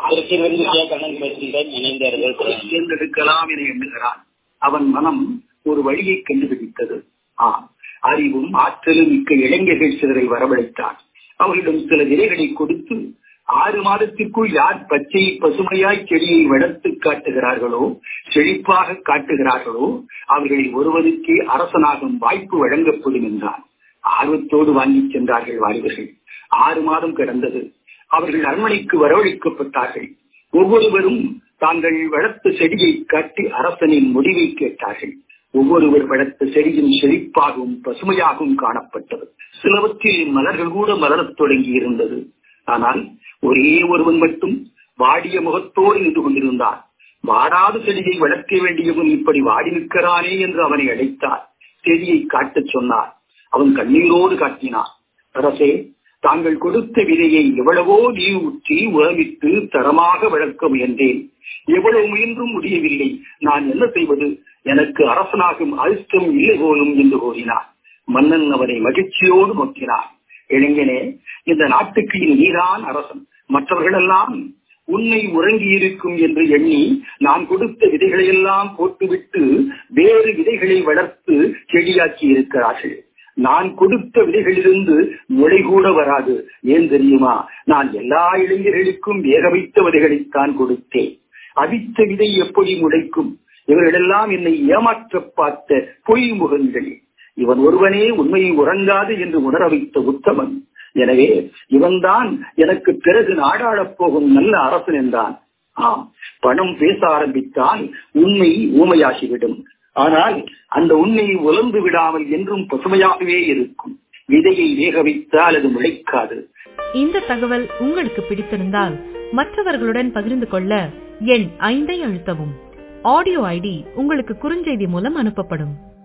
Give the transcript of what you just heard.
திருச்சிலிருந்து K Kannan பேசுகிறேன் இணைந்தார்கள் தேர்ந்தெடுக்கலாம் என எண்ணுகிறான் அவன் மனம் ஒரு வழியை கண்டுபிடித்தது ஆம் அறிவும் ஆற்றலும் மிக்க இளைஞர்கள் சிலரை வரவழைத்தான் அவர்களிடம் சில விதைகளை கொடுத்து ஆறு மாதத்திற்குள் யார் பச்சை பசுமையாய் செடியை வளர்த்து காட்டுகிறார்களோ செழிப்பாக காட்டுகிறார்களோ அவர்களை ஒருவருக்கே அரசனாகும் வாய்ப்பு வழங்கப்படும் என்றான் ஆர்வத்தோடு வாங்கி சென்றார்கள் வாலிபர்கள் ஆறு மாதம் கிடந்தது அவர்கள் அரண்மனைக்கு வரவழைக்கப்பட்டார்கள் ஒவ்வொருவரும் தாங்கள் வளர்த்த செடியை காட்டி அரசனின் முடிவை கேட்டார்கள் ஒவ்வொருவர் வளர்த்த செடியும் செழிப்பாகவும் பசுமையாகவும் காணப்பட்டது சிலவற்றில் மலர்கள் கூட மலரத் தொடங்கி இருந்தது ஆனால் ஒரே ஒருவன் மட்டும் வாடிய முகத்தோடு நின்று கொண்டிருந்தான் வாடாத செடியை வளர்க்க வேண்டியவன் இப்படி வாடி நிற்கிறானே என்று அவனை அழைத்தார் செடியை காட்டச் சொன்னார் அவன் கண்ணீரோடு காட்டினான் அரசே தாங்கள் கொடுத்த விதையை எவ்வளவோ நீர் ஊற்றி உழவித்து தரமாக வளர்க்க முயன்றேன் எவ்வளவு முயன்றும் முடியவில்லை நான் என்ன செய்வது எனக்கு அரசனாகும் அதிர்ஷ்டம் இல்லை போலும் என்று கூறினார் மன்னன் அவனை மகிழ்ச்சியோடு நோக்கினார் இளைஞனே இந்த நாட்டுக்கு இனி நீதான் அரசன் மற்றவர்களெல்லாம் உன்னை உறங்கி இருக்கும் என்று எண்ணி நான் கொடுத்த விதைகளை எல்லாம் போட்டுவிட்டு வேறு விதைகளை வளர்த்து செடியாக்கி இருக்கிறார்கள் நான் கொடுத்த விதைகளிலிருந்து முளை கூட வராது ஏன் தெரியுமா நான் எல்லா இளைஞர்களுக்கும் வேக வைத்த விதைகளைத்தான் கொடுத்தேன் அவித்த விதை எப்படி முளைக்கும் இவர்களெல்லாம் என்னை ஏமாற்ற பார்த்த பொய் முகங்கள் இவன் ஒருவனே உண்மையை உறங்காது என்று உணர வைத்த உத்தமன் எனவே இவன்தான் எனக்கு பிறகு நாடாளப் போகும் நல்ல அரசன் என்றான் ஆம் பணம் பேச ஆரம்பித்தால் உண்மை ஊமையாகிவிடும் ஆனால் அந்த உண்மையை உலர்ந்து விடாமல் என்றும் பசுமையாகவே இருக்கும் விதையை வேக வைத்தால் அது முளைக்காது இந்த தகவல் உங்களுக்கு பிடித்திருந்தால் மற்றவர்களுடன் பகிர்ந்து கொள்ள எண் ஐந்தை அழுத்தவும் ஆடியோ ஐடி உங்களுக்கு குறுஞ்செய்தி மூலம் அனுப்பப்படும்